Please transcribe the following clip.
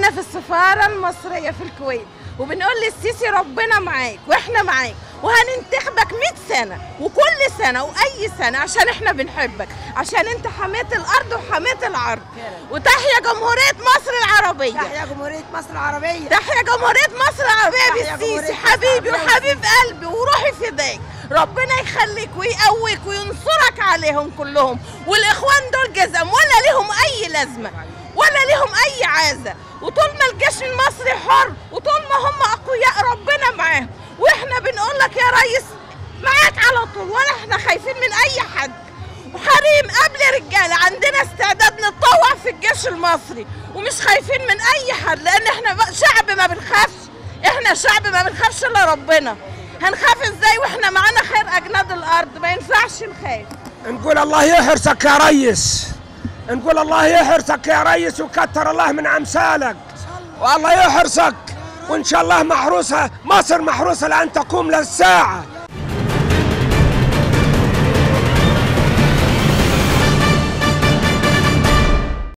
هنا في السفاره المصريه في الكويت وبنقول للسيسي ربنا معاك واحنا معاك وهننتخبك 100 سنه وكل سنه واي سنه عشان احنا بنحبك عشان انت حميت الارض وحميت العرض وتحيا جمهوريه مصر العربيه تحيا جمهورية مصر العربية تحيا جمهورية مصر العربية تحيا بالسيسي جمهورية مصر حبيبي العربية وحبيب قلبي وروحي فداك ربنا يخليك ويقويك وينصرك عليهم كلهم والاخوان دول جزم ولا ليهم اي لازمه ولا ليهم اي عازه وطول ما الجيش المصري حر وطول ما هم اقوياء ربنا معاهم واحنا بنقول لك يا ريس معاك على طول ولا احنا خايفين من اي حد وحريم قبل رجاله عندنا استعداد نتطوع في الجيش المصري ومش خايفين من اي حد لان احنا بقى شعب ما بنخافش احنا شعب ما بنخافش الا ربنا هنخاف ازاي واحنا معانا خير اجناد الارض ما ينفعش نخاف نقول الله يحرسك يا ريس نقول الله يحرسك يا ريس وكتر الله من امثالك والله يحرسك وان شاء الله محروسه مصر محروسه لان تقوم للساعه